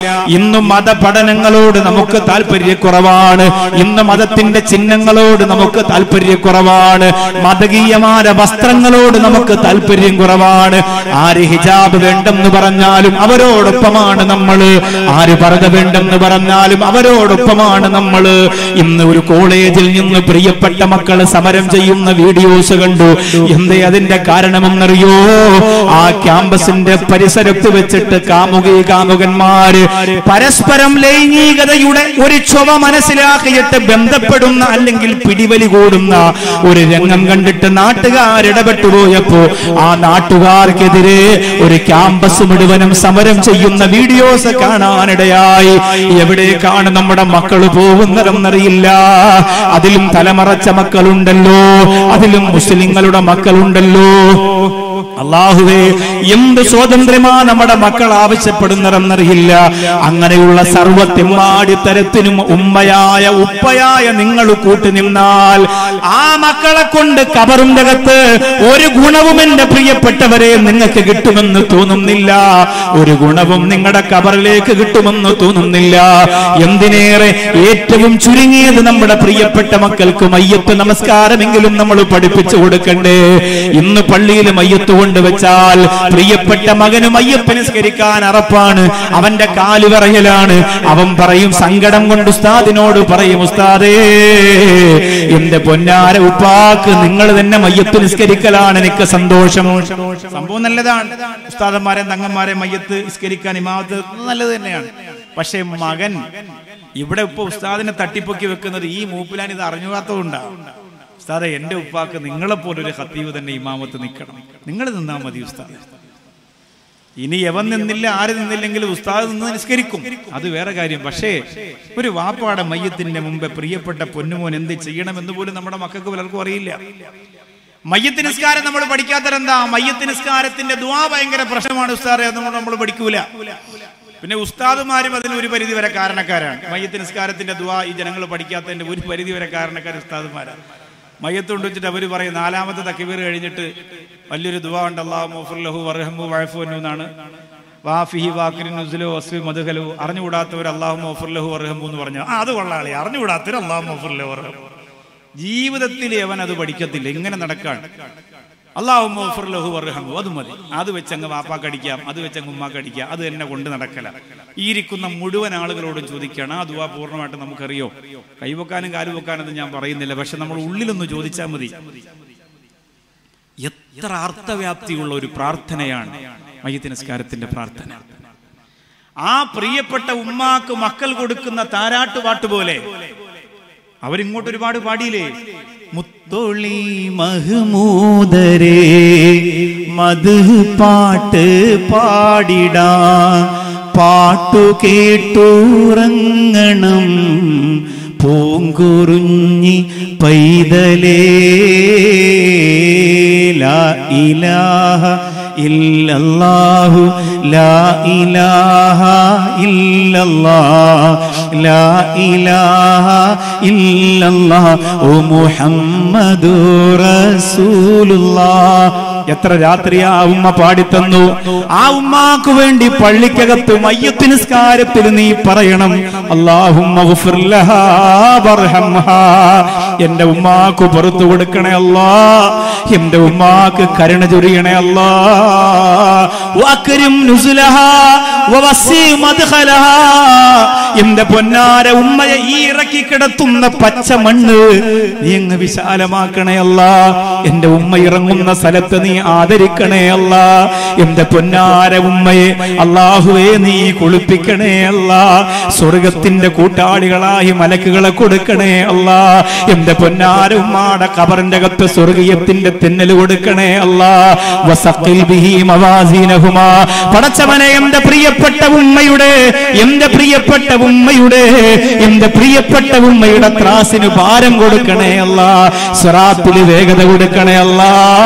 ഇന്ന് മതപഠനങ്ങളോട് നമുക്ക് താല്പര്യക്കുറവാണ് ഇന്ന് മതത്തിന്റെ ചിഹ്നങ്ങളോട് നമുക്ക് താല്പര്യക്കുറവാണ് മതകീയമായ വസ്ത്രങ്ങളോട് നമുക്ക് താല്പര്യം കുറവാണ് ആര് ഹിജാബ് വേണ്ടെന്ന് പറഞ്ഞാലും അവരോടൊപ്പമാണ് നമ്മള് ആര് പറക വേണ്ടെന്ന് പറഞ്ഞാലും അവരോടൊപ്പമാണ് നമ്മള് ഇന്ന് ഒരു കോളേജിൽ നിന്ന് പ്രിയപ്പെട്ട മക്കള് സമരം ചെയ്യുന്ന വീഡിയോസ് കണ്ടു എന്തേ അതിന്റെ കാരണമെന്നറിയോ ആ ക്യാമ്പസിന്റെ പരിസരത്ത് വെച്ചിട്ട് കാമുകി കാമുകന്മാര് പരസ്പരം ലൈംഗികതയുടെ ഒരു ചൊവ മനസ്സിലാക്കിയിട്ട് ബന്ധപ്പെടുന്ന അല്ലെങ്കിൽ പിടിവലി കൂടുന്ന ഒരു രംഗം കണ്ടിട്ട് നാട്ടുകാരിടപെട്ടു പോയപ്പോ ആ നാട്ടുകാർക്കെതിരെ ഒരു ക്യാമ്പസ് മുഴുവനും സമരം ചെയ്യുന്ന വീഡിയോസ് കാണാനിടയായി എവിടേക്കാണ് നമ്മുടെ മക്കള് പോകുന്നതെന്നറിയില്ല അതിലും തലമറച്ച മക്കളുണ്ടല്ലോ അതിലും മുസ്ലിങ്ങളുടെ മക്കളുണ്ടല്ലോ അള്ളാഹുവേ എന്ത് സ്വാതന്ത്ര്യമാ നമ്മുടെ മക്കൾ ആവശ്യപ്പെടുന്നതെന്നറിയില്ല അങ്ങനെയുള്ള സർവത്തെമ്മാടി തരത്തിനും ഉമ്മയായ ഉപ്പയായ നിങ്ങൾ കൂട്ടി നിന്നാൽ ആ മക്കളെ കൊണ്ട് കബറിന്റെ അകത്ത് ഒരു ഗുണവും എന്റെ പ്രിയപ്പെട്ടവരെ നിങ്ങൾക്ക് കിട്ടുമെന്ന് തോന്നുന്നില്ല ഒരു ഗുണവും നിങ്ങളുടെ കബറിലേക്ക് കിട്ടുമെന്ന് തോന്നുന്നില്ല എന്തിനേറെ ഏറ്റവും ചുരുങ്ങിയത് നമ്മുടെ പ്രിയപ്പെട്ട മക്കൾക്ക് മയ്യത്ത് നമസ്കാരമെങ്കിലും നമ്മൾ പഠിപ്പിച്ചു കൊടുക്കണ്ടേ ഇന്ന് പള്ളിയിൽ മയ്യത്ത് കൊണ്ടുവച്ചാൽ പ്രിയപ്പെട്ട മകനും അയ്യപ്പ നിസ്കരിക്കാൻ അറപ്പാണ് അവന്റെ കാല് പറയലാണ് അവൻ പറയും സങ്കടം കൊണ്ട് ഉസ്താദിനോട് പറയും ഉസ്താദേ എന്റെ പൊന്നാര ഉപ്പാക്ക് നിങ്ങൾ തന്നെ മയ്യത്ത് നിസ്കരിക്കലാണ് എനിക്ക് സന്തോഷം സംഭവം നല്ലതാണ് ഉസ്താദന്മാരെ തങ്ങന്മാരെ മയ്യത്ത് നിസ്കരിക്കാൻ ഇമാമത്ത് നല്ലത് തന്നെയാണ് പക്ഷേ മകൻ ഇവിടെ ഇപ്പൊ ഉസ്താദിനെ തട്ടിപ്പൊക്കി വെക്കുന്നത് ഈ മൂപ്പിലാൻ ഇത് അറിഞ്ഞുകാത്തതുകൊണ്ടാണ് ഉസ്താദെ എന്റെ ഉപ്പാക്ക് നിങ്ങളെപ്പോലൊരു ഹത്തീവ് തന്നെ ഇമാമത്ത് നിൽക്കണം നിങ്ങൾ നിന്നാ മതി ഉസ്താദ് ഇനി എവൻ നിന്നില്ല ആര് നിന്നില്ലെങ്കിൽ ഉസ്താദ് നിന്ന് നിസ്കരിക്കും അത് വേറെ കാര്യം പക്ഷേ ഒരു വാപ്പാടെ മയ്യത്തിന്റെ മുമ്പ് പ്രിയപ്പെട്ട പൊന്നുമോൻ എന്ത് ചെയ്യണമെന്ന് പോലും നമ്മുടെ മക്കൾക്ക് പലർക്കും അറിയില്ല മയ്യത്ത് നിസ്കാരം നമ്മൾ പഠിക്കാത്തതെന്താ മയ്യത്ത് നിസ്കാരത്തിന്റെ ദുവാ ഭയങ്കര പ്രശ്നമാണ് ഉസ്താദെ അതുകൊണ്ട് നമ്മൾ പഠിക്കൂല പിന്നെ ഉസ്താദുമാരും അതിന് ഒരു പരിധി വരെ കാരണക്കാരാണ് മയ്യത്ത് നിസ്കാരത്തിന്റെ ദുവാ ഈ ജനങ്ങൾ പഠിക്കാത്തതിന്റെ ഒരു പരിധി വരെ കാരണക്കാർ ഉസ്താദുമാരാണ് മയ്യത്ത് കൊണ്ട് വെച്ചിട്ട് അവർ പറയും നാലാമത്തെ തക്കിബീർ കഴിഞ്ഞിട്ട് വലിയൊരു ദുവാ ഉണ്ട് അള്ളാഹു മഫുല്ലഹു വർഹമു വഴഫുന്നു എന്നാണ് വാഫിഹി വാക്കിരി നുസ്ലു വസ്വി മധുഹലു അറിഞ്ഞുകൂടാത്തവർ അള്ളാഹു മഫുല്ലഹു വർഹമു എന്ന് പറഞ്ഞു ആ അത് കൊള്ളാളി അറിഞ്ഞുകൂടാത്തവർ അള്ളാഹു മഫുല്ലഹു വർഹമു ജീവിതത്തിൽ അവൻ അത് പഠിക്കത്തില്ല ഇങ്ങനെ നടക്കാണ് അള്ളാഹു മഫുല്ലഹു വർഹമു അത് മതി അത് വെച്ചങ്ങ് വാപ്പാക്കടിക്കാം അത് വെച്ചങ്ങ് ഉമ്മാക്കടിക്കാം അത് തന്നെ കൊണ്ട് നടക്കല ഈ ഇരിക്കുന്ന മുഴുവൻ ആളുകളോടും ചോദിക്കുകയാണ് ആ ദുവാ പൂർണ്ണമായിട്ട് നമുക്കറിയോ കൈവെക്കാനും കാലുവെക്കാനൊന്നും ഞാൻ പറയുന്നില്ല പക്ഷെ നമ്മൾ ഉള്ളിലൊന്ന് ചോദിച്ചാൽ മതി എത്ര അർത്ഥവ്യാപ്തിയുള്ള ഒരു പ്രാർത്ഥനയാണ് മയ്യത്ത് നിസ്കാരത്തിന്റെ പ്രാർത്ഥന ആ പ്രിയപ്പെട്ട ഉമ്മാക്ക് മക്കൾ കൊടുക്കുന്ന താരാട്ടുപാട്ട് പോലെ അവരിങ്ങോട്ട് ഒരുപാട് പാടിയില്ലേ മുത്തൊളി മഹ്മൂദരേ മധു പാട്ട് പാടിടാ പാട്ടു കേട്ടുറങ്ങണം പൂങ്കുറുഞ്ഞി പൈതലേ ലാ ഇലാഹ ഇല്ലല്ലാഹു ലാ ഇലാഹ ഇല്ലല്ലാഹ് ലാ ഇലാഹ ഇല്ലല്ലാഹ് ഓ മുഹമ്മദു റസൂലുള്ളാഹ് എത്ര രാത്രിയാ ആ ഉമ്മ പാടിത്തന്നു ആ ഉമ്മാക്ക് വേണ്ടി പള്ളിക്കകത്ത് മയ്യത്ത് നിസ്കാരത്തിൽ നീ പറയണം അല്ലാഹുമ്മ ഗുഫിർ ലഹാ വർഹംഹാ എന്റെ ഉമ്മാക്ക് പുറത്തു കൊടുക്കണേ അല്ലാ എന്റെ ഉമ്മാക്ക് കരുണ ചൊരിയണേ അല്ലാ വക്രിം നുസുലഹാ വവസ്സി മദ്ഖലഹാ എന്റെ പൊന്നാര ഉമ്മയെ ഈ ഇറക്കി കിടത്തുന്ന പച്ച മണ്ണ് നീ അങ്ങ് വിശാലമാക്കണേ അല്ല എന്റെ ഉമ്മ ഇറങ്ങുന്ന സ്ഥലത്ത് നീ ആദരിക്കണേ അല്ല എന്റെ പൊന്നാര ഉമ്മയെ അള്ളാഹുവേ നീ കുളിപ്പിക്കണേ അല്ല സ്വർഗത്തിന്റെ കൂട്ടാളികളായി മലക്കുകളെ കൊടുക്കണേ അല്ല എന്റെ പൊന്നാര ഉമ്മാടെ കബറിന്റെ അകത്ത് സ്വർഗീയത്തിന്റെ തെന്നൽ കൊടുക്കണേ അല്ല വസഖിൽ ബിഹി മവാസീനഹുമാ പടച്ചവനെ എന്റെ പ്രിയപ്പെട്ട ഉമ്മയുടെ എന്റെ പ്രിയപ്പെട്ട ഉമ്മയുടെ എന്റെ പ്രിയപ്പെട്ട ഉമ്മയുടെ ത്രാസിന് ഭാരം കൊടുക്കണേ അല്ല സ്വറാത്തില് വേഗത കൊടുക്കണേ അല്ല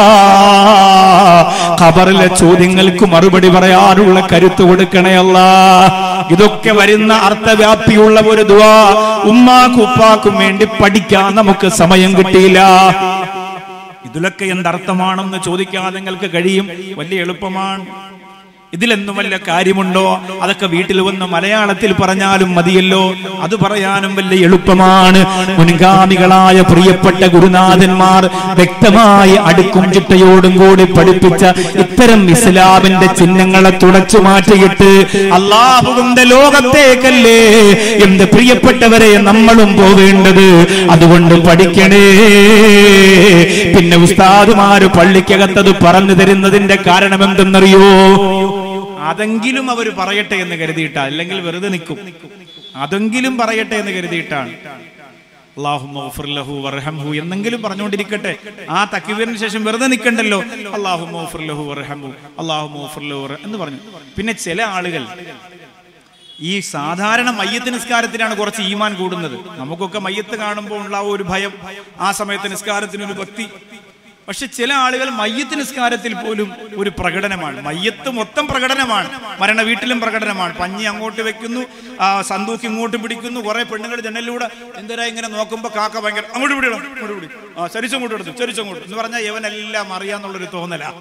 ഖബറിലെ ചോദ്യങ്ങൾക്ക് മറുപടി പറയാനുള്ള കരുത്ത് കൊടുക്കണേ അല്ല ഇതൊക്കെ വരുന്ന അർത്ഥവ്യാപ്തിയുള്ള ഒരു ദുവാ ഉമ്മാക്കും ഉപ്പാക്കും വേണ്ടി പഠിക്കാൻ നമുക്ക് സമയം കിട്ടിയില്ല ഇതിലൊക്കെ എന്തർത്ഥമാണെന്ന് ചോദിക്കാൻ നിങ്ങൾക്ക് കഴിയും വലിയ എളുപ്പമാണ് ഇതിലെന്നും വല്ല കാര്യമുണ്ടോ അതൊക്കെ വീട്ടിൽ വന്ന് മലയാളത്തിൽ പറഞ്ഞാലും മതിയല്ലോ അത് പറയാനും വല്ല എളുപ്പമാണ് മുൻഗാമികളായ പ്രിയപ്പെട്ട ഗുരുനാഥന്മാർ വ്യക്തമായി അടുക്കും ചിട്ടയോടും കൂടി പഠിപ്പിച്ച ഇത്തരം ഇസ്ലാമിന്റെ ചിഹ്നങ്ങളെ തുടച്ചു മാറ്റിയിട്ട് അള്ളാഹുവിന്റെ ലോകത്തേക്കല്ലേ എന്റെ പ്രിയപ്പെട്ടവരെ നമ്മളും പോവേണ്ടത് അതുകൊണ്ട് പഠിക്കണേ പിന്നെ ഉസ്താദുമാര് പള്ളിക്കകത്തത് പറഞ്ഞു തരുന്നതിന്റെ കാരണം എന്തെന്നറിയോ അതെങ്കിലും അവർ പറയട്ടെ എന്ന് കരുതിയിട്ടാ അല്ലെങ്കിൽ വെറുതെ നിൽക്കും അതെങ്കിലും പറയട്ടെ എന്ന് കരുതിയിട്ടാണ് അള്ളാഹുമ്മ ഗഫിർ ലഹു വർഹംഹു എന്നെങ്കിലും പറഞ്ഞുകൊണ്ടിരിക്കട്ടെ ആ തക്വീറിന് ശേഷം വെറുതെ നിൽക്കണ്ടല്ലോ അള്ളാഹുമ്മ ഗഫിർ ലഹു വർഹംഹു അള്ളാഹുമ്മ ഗഫിർ ലഹു വർ- എന്ന് പറഞ്ഞു പിന്നെ ചില ആളുകൾ ഈ സാധാരണ മയ്യത്ത് നിസ്കാരത്തിനാണ് കുറച്ച് ഈമാൻ കൂടുന്നത് നമുക്കൊക്കെ മയ്യത്ത് കാണുമ്പോൾ ഉള്ള ആ ഒരു ഭയം ആ സമയത്ത് നിസ്കാരത്തിനൊരു ഭക്തി പക്ഷെ ചില ആളുകൾ മയ്യത്ത് നിസ്കാരത്തിൽ പോലും ഒരു പ്രകടനമാണ് മയ്യത്ത് മൊത്തം പ്രകടനമാണ് മരണ വീട്ടിലും പ്രകടനമാണ് പഞ്ഞി അങ്ങോട്ട് വെക്കുന്നു ആ സന്തൂക്ക് ഇങ്ങോട്ട് പിടിക്കുന്നു കുറെ പെണ്ണുങ്ങൾ ജനലിലൂടെ എന്തരാ ഇങ്ങനെ നോക്കുമ്പോ കാക്ക ഭയങ്കര അങ്ങോട്ട് പിടിക്കണം അങ്ങോട്ട് പിടി ആ ചരിച്ചങ്ങോട്ട് എടുത്തു ചരിച്ചങ്ങോട്ട് എന്ന് പറഞ്ഞാൽ ഇവനെല്ലാം അറിയാന്നുള്ളൊരു തോന്നലാ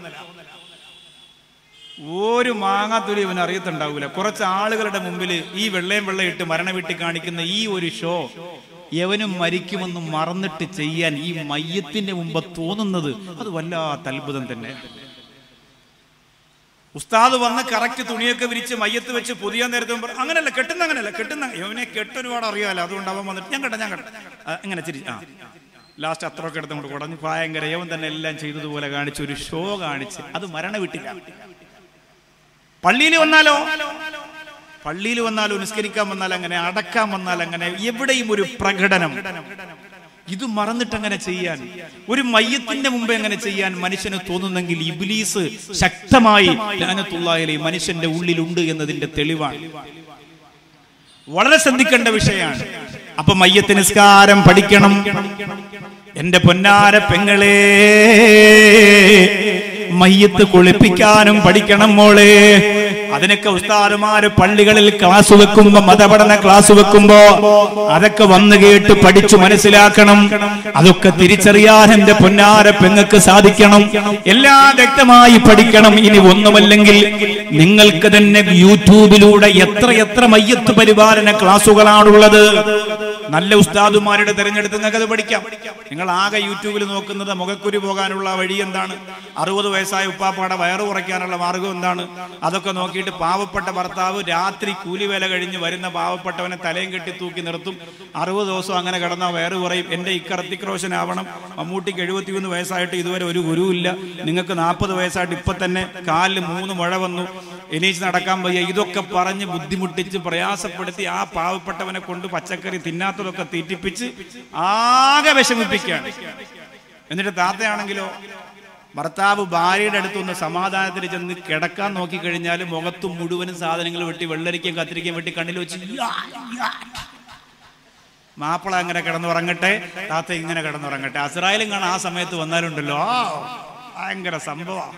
ഒരു മാങ്ങാത്തുലി ഇവൻ അറിയത്തുണ്ടാവൂല കുറച്ച് ആളുകളുടെ മുമ്പിൽ ഈ വെള്ളയും വെള്ളയിട്ട് മരണ വീട്ടിൽ കാണിക്കുന്ന ഈ ഒരു ഷോ യവനും മരിക്കുമെന്നും മറന്നിട്ട് ചെയ്യാൻ ഈ മയ്യത്തിന്റെ മുമ്പ് തോന്നുന്നത് അത് വല്ലാത്ത അത്ഭുതം തന്നെ ഉസ്താദ് വന്ന് കറക്റ്റ് തുണിയൊക്കെ വിരിച്ച് മയ്യത്ത് വെച്ച് പുതിയ നേരത്തെ മുമ്പ് അങ്ങനല്ല കെട്ടുന്ന അങ്ങനല്ല കെട്ടുന്ന ഇവനെ കെട്ടൊരുപാട് അറിയാലോ അതുകൊണ്ട് അവൻ വന്നിട്ട് ഞാൻ കെട്ടാ ഞാൻ കെട്ടാ ആ, ഇങ്ങനെ ചിരി ആ ലാസ്റ്റ് അത്രയൊക്കെ എടുത്ത് കൊണ്ട് കുടഞ്ഞ് ഭയങ്കര യവൻ തന്നെ എല്ലാം ചെയ്തതുപോലെ കാണിച്ച് ഒരു ഷോ കാണിച്ച് അത് മരണ വീട്ടില്ല പള്ളിയിൽ വന്നാലോ പള്ളിയിൽ വന്നാലോ നിസ്കരിക്കാൻ വന്നാൽ അങ്ങനെ അടക്കാൻ വന്നാൽ അങ്ങനെ എവിടെയും ഒരു പ്രകടനം ഇത് മറന്നിട്ട് അങ്ങനെ ചെയ്യാൻ ഒരു മയ്യത്തിന്റെ മുമ്പ് അങ്ങനെ ചെയ്യാൻ മനുഷ്യന് തോന്നുന്നെങ്കിൽ ഇബിലീസ് ശക്തമായി ലാനത്തുള്ളായാലേ മനുഷ്യന്റെ ഉള്ളിലുണ്ട് എന്നതിന്റെ തെളിവാണ് വളരെ ശ്രദ്ധിക്കേണ്ട വിഷയമാണ് അപ്പൊ മയ്യത്ത് നിസ്കാരം പഠിക്കണം എന്റെ പൊന്നാര പെങ്ങളെ മയ്യത്ത് കുളിപ്പിക്കാനും പഠിക്കണം മോളെ അതിനൊക്കെ ഉസ്താദുമാര് പള്ളികളിൽ ക്ലാസ് വെക്കുമ്പോ മതപഠന ക്ലാസ് വെക്കുമ്പോ അതൊക്കെ വന്നു കേട്ട് പഠിച്ചു മനസ്സിലാക്കണം അതൊക്കെ തിരിച്ചറിയാൻ എന്റെ പൊന്നാര പെങ്ങക്ക് സാധിക്കണം എല്ലാം വ്യക്തമായി പഠിക്കണം ഇനി ഒന്നുമല്ലെങ്കിൽ നിങ്ങൾക്ക് തന്നെ യൂട്യൂബിലൂടെ എത്ര എത്ര മയ്യത്ത് പരിപാലന ക്ലാസ്സുകളാണുള്ളത് നല്ല ഉസ്താദുമാരുടെ തെരഞ്ഞെടുത്ത് നിങ്ങൾക്ക് അത് പഠിക്കാം നിങ്ങൾ ആകെ യൂട്യൂബിൽ നോക്കുന്നത് മുഖക്കുരു പോകാനുള്ള വഴി എന്താണ് അറുപത് വയസ്സായ ഉപ്പാപ്പാടെ വയറ് കുറയ്ക്കാനുള്ള മാർഗം എന്താണ് അതൊക്കെ നോക്കിയിട്ട് പാവപ്പെട്ട ഭർത്താവ് രാത്രി കൂലിവേല കഴിഞ്ഞ് വരുന്ന പാവപ്പെട്ടവനെ തലയും കെട്ടി തൂക്കി നിർത്തും അറുപത് ദിവസം അങ്ങനെ കിടന്ന വയറ് കുറയും എന്റെ ഇക്കറത്തിക്രോശനാവണം മമ്മൂട്ടിക്ക് എഴുപത്തിമൂന്ന് വയസ്സായിട്ട് ഇതുവരെ ഒരു ഗുരുവില്ല നിങ്ങൾക്ക് നാൽപ്പത് വയസ്സായിട്ട് ഇപ്പൊ തന്നെ കാലിൽ മൂന്ന് മുഴ വന്നു എണീച്ച് നടക്കാൻ വയ്യ ഇതൊക്കെ പറഞ്ഞ് ബുദ്ധിമുട്ടിച്ച് പ്രയാസപ്പെടുത്തി ആ പാവപ്പെട്ടവനെ കൊണ്ട് പച്ചക്കറി തിന്നാത്തതൊക്കെ തീറ്റിപ്പിച്ച് ആകെ വിഷമിപ്പിക്കുകയാണ് എന്നിട്ട് താത്തയാണെങ്കിലോ ഭർത്താവ് ഭാര്യയുടെ അടുത്തൊന്ന് സമാധാനത്തിന് ചെന്ന് കിടക്കാൻ നോക്കിക്കഴിഞ്ഞാൽ മുഖത്ത് മുഴുവനും സാധനങ്ങൾ വെട്ടി വെള്ളരിക്കയും കത്തിരിക്കയും വെട്ടി കണ്ണിൽ വെച്ച് യാ, യാ. മാപ്പിള അങ്ങനെ കിടന്നുറങ്ങട്ടെ താത്ത ഇങ്ങനെ കിടന്നുറങ്ങട്ടെ അസ്രായേലും കാണാൻ ആ സമയത്ത് വന്നാലുണ്ടല്ലോ ആ ഭയങ്കര സംഭവം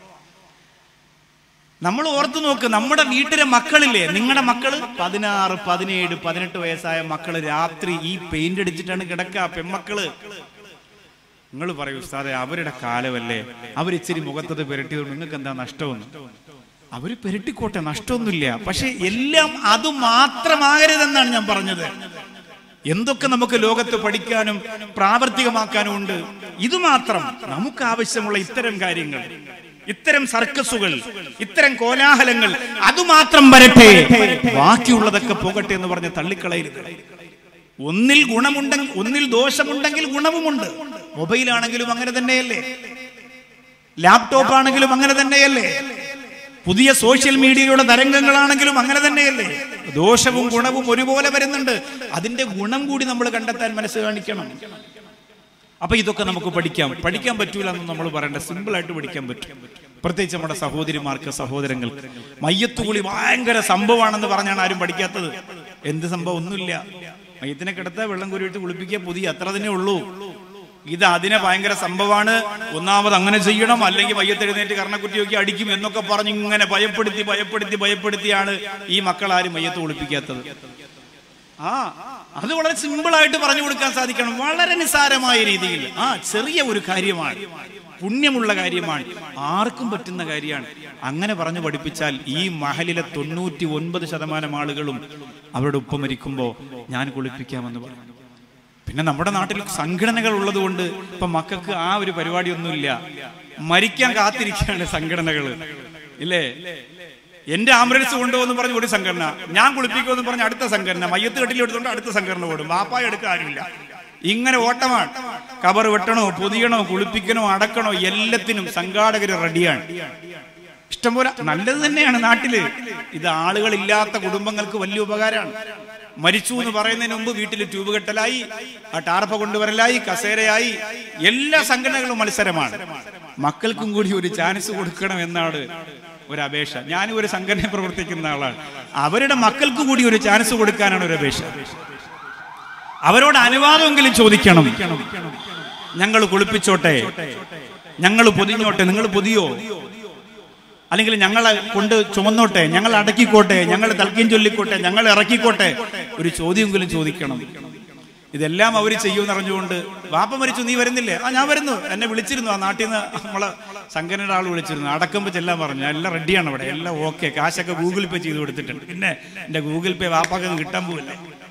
നമ്മൾ ഓർത്തു നോക്ക് നമ്മുടെ വീട്ടിലെ മക്കളില്ലേ നിങ്ങളുടെ മക്കള് പതിനാറ് പതിനേഴ് പതിനെട്ട് വയസ്സായ മക്കള് രാത്രി ഈ പെയിന്റ് അടിച്ചിട്ടാണ് കിടക്കുക പെമ്മക്കള് നിങ്ങൾ പറയൂ ഉസ്താദെ അവരുടെ കാലമല്ലേ അവരിച്ചിരി മുഖത്തത് പെരട്ടിയത് നിങ്ങൾക്ക് എന്താ നഷ്ടമൊന്നും അവര് പെരട്ടിക്കോട്ടെ നഷ്ടമൊന്നുമില്ല പക്ഷെ എല്ലാം അത് മാത്രമാകരുതെന്നാണ് ഞാൻ പറഞ്ഞത് എന്തൊക്കെ നമുക്ക് ലോകത്ത് പഠിക്കാനും പ്രാവർത്തികമാക്കാനും ഉണ്ട് ഇത് മാത്രം നമുക്ക് ആവശ്യമുള്ള ഇത്തരം കാര്യങ്ങൾ ഇത്തരം സർക്കസുകൾ ഇത്തരം കോലാഹലങ്ങൾ അതുമാത്രം വരട്ടെ ബാക്കിയുള്ളതൊക്കെ പോകട്ടെ എന്ന് പറഞ്ഞ് തള്ളിക്കളയരുത് ഒന്നിൽ ഗുണമുണ്ടെങ്കിൽ ഒന്നിൽ ദോഷമുണ്ടെങ്കിൽ ഗുണവുമുണ്ട് മൊബൈലാണെങ്കിലും അങ്ങനെ തന്നെയല്ലേ ലാപ്ടോപ്പ് ആണെങ്കിലും അങ്ങനെ തന്നെയല്ലേ പുതിയ സോഷ്യൽ മീഡിയയുടെ തരംഗങ്ങളാണെങ്കിലും അങ്ങനെ തന്നെയല്ലേ ദോഷവും ഗുണവും ഒരുപോലെ വരുന്നുണ്ട് അതിന്റെ ഗുണം കൂടി നമ്മൾ കണ്ടെത്താൻ മനസ്സ് കാണിക്കണം അപ്പൊ ഇതൊക്കെ നമുക്ക് പഠിക്കാം പഠിക്കാൻ പറ്റൂല എന്ന് നമ്മൾ പറയേണ്ട സിമ്പിൾ ആയിട്ട് പഠിക്കാൻ പറ്റും പ്രത്യേകിച്ച് നമ്മുടെ സഹോദരിമാർക്ക് സഹോദരങ്ങൾക്ക് മയ്യത്തുകുളി ഭയങ്കര സംഭവമാണെന്ന് പറഞ്ഞാണ് ആരും പഠിക്കാത്തത് എന്ത് സംഭവം ഒന്നുമില്ല മയ്യത്തിനെ കിടത്താ വെള്ളം കുരുവിട്ട് കുളിപ്പിക്കുക പുതിയ അത്ര തന്നെ ഉള്ളൂ ഇത് അതിനെ ഭയങ്കര സംഭവമാണ് ഒന്നാമത് അങ്ങനെ ചെയ്യണം അല്ലെങ്കിൽ മയ്യത്ത് എഴുന്നേറ്റ് കർണക്കുറ്റി നോക്കി അടിക്കും എന്നൊക്കെ പറഞ്ഞ് ഇങ്ങനെ ഭയപ്പെടുത്തി ഭയപ്പെടുത്തി ഭയപ്പെടുത്തിയാണ് ഈ മക്കളാരും മയ്യത്ത് കുളിപ്പിക്കാത്തത് ആ അത് വളരെ സിമ്പിൾ ആയിട്ട് പറഞ്ഞു കൊടുക്കാൻ സാധിക്കണം വളരെ നിസ്സാരമായ രീതിയിൽ ആ ചെറിയ ഒരു കാര്യമാണ് പുണ്യമുള്ള കാര്യമാണ് ആർക്കും പറ്റുന്ന കാര്യമാണ് അങ്ങനെ പറഞ്ഞു പഠിപ്പിച്ചാൽ ഈ മഹലിലെ തൊണ്ണൂറ്റി ഒൻപത് ശതമാനം ആളുകളും അവരുടെ ഉപ്പ മരിക്കുമ്പോൾ ഞാൻ കുളിപ്പിക്കാമെന്ന് പറയും പിന്നെ നമ്മുടെ നാട്ടിൽ സംഘടനകൾ ഉള്ളതുകൊണ്ട് ഇപ്പൊ മക്കൾക്ക് ആ ഒരു പരിപാടിയൊന്നുമില്ല മരിക്കാൻ കാത്തിരിക്കുകയാണ് സംഘടനകൾ ഇല്ലേ എന്റെ ആംബുലൻസ് കൊണ്ടുപോകുന്നു പറഞ്ഞ് ഒരു സംഘടന ഞാൻ കുളിപ്പിക്കുമെന്ന് പറഞ്ഞ് അടുത്ത സംഘടന മയ്യത്ത് കെട്ടിൽ എടുത്തുകൊണ്ട് അടുത്ത സംഘടന ഓടും വാപ്പായ എടുക്കാൻ ആരുമില്ല ഇങ്ങനെ ഓട്ടമാണ് കബർ വെട്ടണോ പൊതിയണോ കുളിപ്പിക്കണോ അടക്കണോ എല്ലാത്തിനും സംഘാടകർ റെഡിയാണ് ഇഷ്ടംപോലെ നല്ലത് തന്നെയാണ് നാട്ടില് ഇത് ആളുകളില്ലാത്ത കുടുംബങ്ങൾക്ക് വലിയ ഉപകാരമാണ് മരിച്ചു എന്ന് പറയുന്നതിന് മുമ്പ് വീട്ടിൽ ട്യൂബ് കെട്ടലായി ആ ടാർപ്പ കൊണ്ടുവരലായി കസേരയായി എല്ലാ സംഘടനകളും മത്സരമാണ് മക്കൾക്കും കൂടി ഒരു ചാൻസ് കൊടുക്കണം എന്നാണ് ഒരു അപേക്ഷ ഞാനും ഒരു സംഘടന പ്രവർത്തിക്കുന്ന ആളാണ് അവരുടെ മക്കൾക്ക് കൂടി ഒരു ചാൻസ് കൊടുക്കാനാണ് ഒരു അപേക്ഷ അവരോട് അനുവാദമെങ്കിലും ചോദിക്കണം ഞങ്ങൾ കുളിപ്പിച്ചോട്ടെ ഞങ്ങൾ പൊതിഞ്ഞോട്ടെ നിങ്ങൾ പൊതിയോ അല്ലെങ്കിൽ ഞങ്ങളെ കൊണ്ട് ചുമന്നോട്ടെ ഞങ്ങൾ അടക്കിക്കോട്ടെ ഞങ്ങൾ തൽക്കീം ചൊല്ലിക്കോട്ടെ ഞങ്ങൾ ഇറക്കിക്കോട്ടെ ഒരു ചോദ്യമെങ്കിലും ചോദിക്കണം ഇതെല്ലാം അവർ ചെയ്യുമെന്ന് അറിഞ്ഞുകൊണ്ട് വാപ്പ മരിച്ചു നീ വരുന്നില്ലേ ആ ഞാൻ വരുന്നു എന്നെ വിളിച്ചിരുന്നു ആ നാട്ടിൽ നിന്ന് നമ്മളെ സംഘടനയുടെ ആൾ വിളിച്ചിരുന്നു അടക്കുമ്പോൾ ചെല്ലാൻ പറഞ്ഞു എല്ലാം റെഡിയാണ് ഇവിടെ എല്ലാം ഓക്കെ കാശൊക്കെ ഗൂഗിൾ പേ ചെയ്ത് കൊടുത്തിട്ടുണ്ട് പിന്നെ എന്റെ ഗൂഗിൾ പേ വാപ്പാക്കൊന്നും കിട്ടാൻ പോവില്ല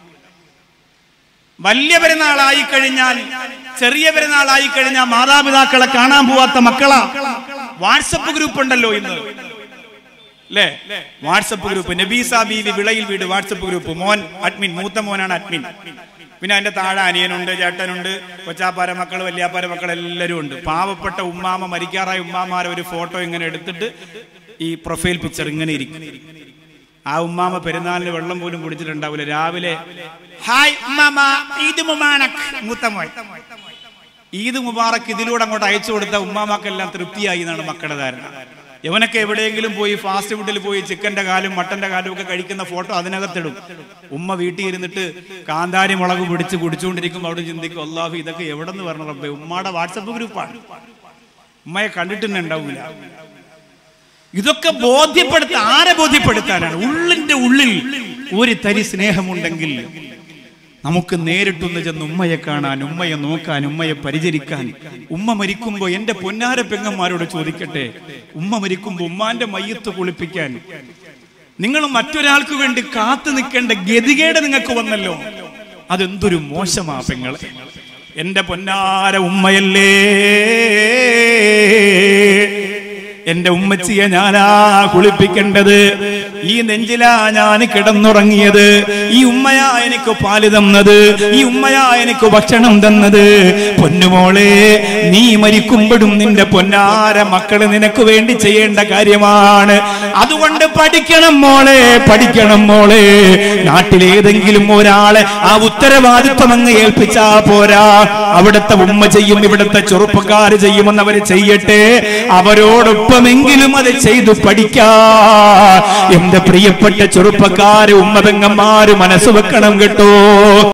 വലിയ പെരുന്നാളായി കഴിഞ്ഞാൽ ചെറിയ പെരുന്നാളായി കഴിഞ്ഞാൽ മാതാപിതാക്കളെ കാണാൻ പോവാത്ത മക്കളാ വാട്സപ്പ് ഗ്രൂപ്പ് ഉണ്ടല്ലോ ഇന്ന് അല്ലേ വാട്സപ്പ് ഗ്രൂപ്പ് നബീസ ബീവി വിളയിൽ വീട് വാട്സപ്പ് ഗ്രൂപ്പ് മോൻ അഡ്മിൻ മൂത്ത മോനാണ് അഡ്മിൻ പിന്നെ അതിന്റെ താഴെ അനിയനുണ്ട് ചേട്ടനുണ്ട് കൊച്ചാപ്പാര മക്കൾ വല്യാപ്പാര മക്കൾ എല്ലാവരും ഉണ്ട് പാവപ്പെട്ട ഉമ്മാമ മരിക്കാറായ ഉമ്മാമാരെ ഒരു ഫോട്ടോ ഇങ്ങനെ എടുത്തിട്ട് ഈ പ്രൊഫൈൽ പിക്ചർ ഇങ്ങനെ ഇരിക്കും ആ ഉമ്മാമ പെരുന്നാളിന് വെള്ളം പോലും കുടിച്ചിട്ടുണ്ടാവില്ല രാവിലെ ഹായ് ഉമ്മാമ ഈദ് മുബാറക് മൂത്തമോൻ ഈദ് മുബാറക് ഇതിലൂടെ അങ്ങോട്ട് അയച്ചു കൊടുത്ത ഉമ്മാമാക്കെല്ലാം തൃപ്തിയായി എന്നാണ് മക്കളുടെ ധാരണ ഇവനൊക്കെ എവിടെയെങ്കിലും പോയി ഫാസ്റ്റ് ഫുഡിൽ പോയി ചിക്കന്റെ കാലും മട്ടന്റെ കാലും ഒക്കെ കഴിക്കുന്ന ഫോട്ടോ അതിനകത്തിടും ഉമ്മ വീട്ടിൽ ഇരുന്നിട്ട് കാന്താരി മുളക് പിടിച്ച് കുടിച്ചുകൊണ്ടിരിക്കുമ്പോൾ അവിടെ ചിന്തിക്കും അള്ളാഹു ഇതൊക്കെ എവിടെ നിന്ന് വരണം റബ്ബേ ഉമ്മയുടെ വാട്സപ്പ് ഗ്രൂപ്പാണ് ഉമ്മയെ കണ്ടിട്ട് ഉണ്ടാവില്ല ഇതൊക്കെ ബോധ്യപ്പെടുത്ത ആരെ ബോധ്യപ്പെടുത്താനാണ് ഉള്ളിന്റെ ഉള്ളിൽ ഒരു തരി സ്നേഹമുണ്ടെങ്കിൽ നമുക്ക് നേരിട്ടൊന്ന് ചെന്ന് ഉമ്മയെ കാണാൻ ഉമ്മയെ നോക്കാൻ ഉമ്മയെ പരിചരിക്കാൻ ഉമ്മ മരിക്കുമ്പോ എന്റെ പൊന്നാര പെങ്ങന്മാരോട് ചോദിക്കട്ടെ ഉമ്മ മരിക്കുമ്പോ ഉമ്മാന്റെ മയ്യത്ത് കുളിപ്പിക്കാൻ നിങ്ങൾ മറ്റൊരാൾക്ക് വേണ്ടി കാത്തു നിൽക്കേണ്ട ഗതികേട് നിങ്ങൾക്ക് വന്നല്ലോ അതെന്തൊരു മോശമാ പെങ്ങളെ എന്റെ പൊന്നാര ഉമ്മയല്ലേ എന്റെ ഉമ്മച്ചിയെ ഞാനാ കുളിപ്പിക്കേണ്ടത് ഈ നെഞ്ചിലാ ഞാൻ കിടന്നുറങ്ങിയത് ഈ ഉമ്മയാ എനിക്ക് പാല് തന്നത് ഈ ഉമ്മയാ എനിക്ക് ഭക്ഷണം തന്നത് പൊന്നുമോളെ നീ മരിക്കുമ്പോഴും നിന്റെ പൊന്നാര മക്കള് നിനക്ക് വേണ്ടി ചെയ്യേണ്ട കാര്യമാണ് അതുകൊണ്ട് പഠിക്കണം മോളെ പഠിക്കണം മോളെ നാട്ടിലേതെങ്കിലും ഒരാളെ ആ ഉത്തരവാദിത്വം അങ്ങ് ഏൽപ്പിച്ചാ പോരാ അവിടുത്തെ ഉമ്മ ചെയ്യും ഇവിടുത്തെ ചെറുപ്പക്കാര് ചെയ്യുമെന്ന് അവര് ചെയ്യട്ടെ അവരോടൊപ്പമെങ്കിലും അത് ചെയ്തു പഠിക്കാ എന്റെ പ്രിയപ്പെട്ട ചെറുപ്പക്കാര് ഉമ്മ പെങ്ങന്മാര് മനസ്സ് വെക്കണം കേട്ടോ